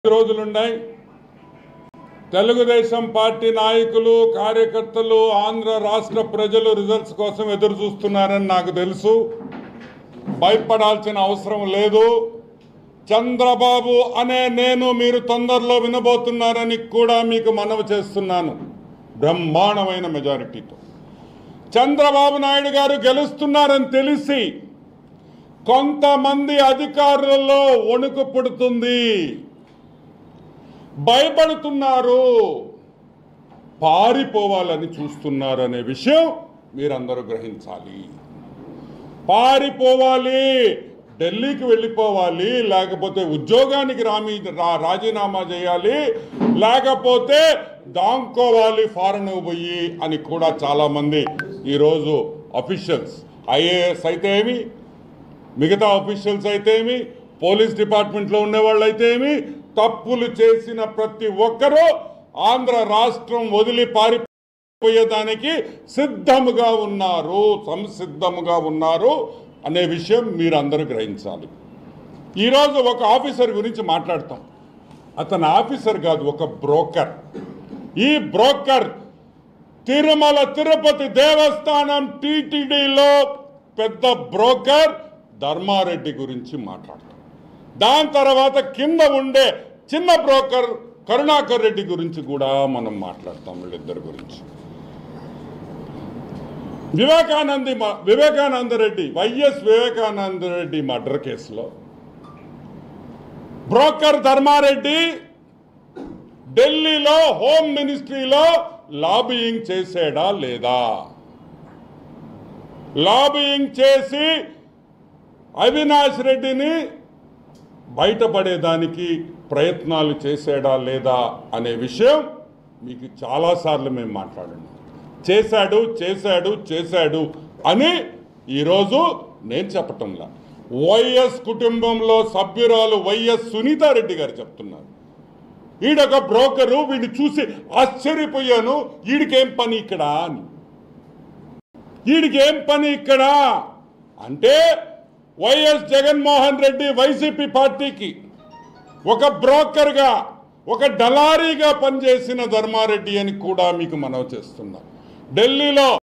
రోజులున్నాయి Telugu Desam party నాయకులు కార్యకర్తలు ఆంధ్ర రాష్ట్ర ప్రజలు రిజల్ట్స్ కోసం ఎదురు చూస్తున్నారని నాకు తెలుసు భయపడాల్సిన అవసరం లేదు చంద్రబాబు అనే నేను మీరు తొందరలో వినబోతున్నారని కూడా మీకు మనవి చేస్తున్నాను బ్రహ్మాండమైన మెజారిటీతో చంద్రబాబు నాయుడు గారు గెలుస్తున్నారని తెలిసి కొంతమంది అధికారులలో వణుకు పుడుతుంది భయపడుతున్నారు పారిపోవాలని చూస్తున్నారు అనే విషయం మీరందరూ గ్రహించాలి పారిపోవాలి ఢిల్లీకి వెళ్ళిపోవాలి లేకపోతే ఉద్యోగానికి రామి రా- రాజీనామా చేయాలి లేకపోతే దాంకోవాలి ఫారెన్ పోయి అని కూడా చాలామంది ఈరోజు అఫీషియల్స్ ఐఏఎస్ అయితే ఏమి మిగతా అఫీషియల్స్ అయితే ఏమి పోలీస్ డిపార్ట్మెంట్లో ఉండేవాళ్ళు అయితే ఏమి తప్పులు చేసిన ప్రతి ఒక్కరూ ఆంధ్ర రాష్ట్రం వదిలి పారిపోయేదానికి సిద్ధముగా ఉన్నారు సంసిద్ధముగా ఉన్నారు అనే విషయం మీరు అందరూ గ్రహించాలి ఈరోజు ఒక ఆఫీసర్ గురించి మాట్లాడతాం అతను ఆఫీసర్ కాదు ఒక బ్రోకర్ ఈ బ్రోకర్ తిరుమల తిరుపతి దేవస్థానం టీటీడీలో పెద్ద బ్రోకర్ ధర్మారెడ్డి గురించి మాట్లాడతాం దాని తర్వాత కింద ఉండే చిన్న బ్రోకర్ కరుణాకర్ రెడ్డి గురించి కూడా మనం మాట్లాడతాం వీళ్ళిద్దరి గురించి వివేకానంది మ- వివేకానంద రెడ్డి వైఎస్ వివేకానంద రెడ్డి మర్డర్ కేసులో బ్రోకర్ ధర్మారెడ్డి ఢిల్లీలో హోమ్ మినిస్ట్రీలో లాబియింగ్ చేసాడా లేదా లాబియింగ్ చేసి అవినాష్ రెడ్డిని బయటపడేదానికి ప్రయత్నాలు చేసాడా లేదా అనే విషయం మీకు చాలాసార్లు మేము మాట్లాడున్నాం చేశాడు చేశాడు చేశాడు అని ఈరోజు నేను చెప్పటంలా వైఎస్ కుటుంబంలో సభ్యురాలు వైఎస్ సునీతారెడ్డి గారు చెప్తున్నారు ఈడొక బ్రోకరు వీడిని చూసి ఆశ్చర్యపోయాను ఈడికేం పని ఇక్కడ అని ఈడికేం పని ఇక్కడ అంటే వైఎస్ జగన్మోహన్ రెడ్డి వైసీపీ పార్టీకి ఒక బ్రోకర్గా ఒక డలారీగా పనిచేసిన ధర్మారెడ్డి అని కూడా మీకు మనవి చేస్తున్నా ఢిల్లీలో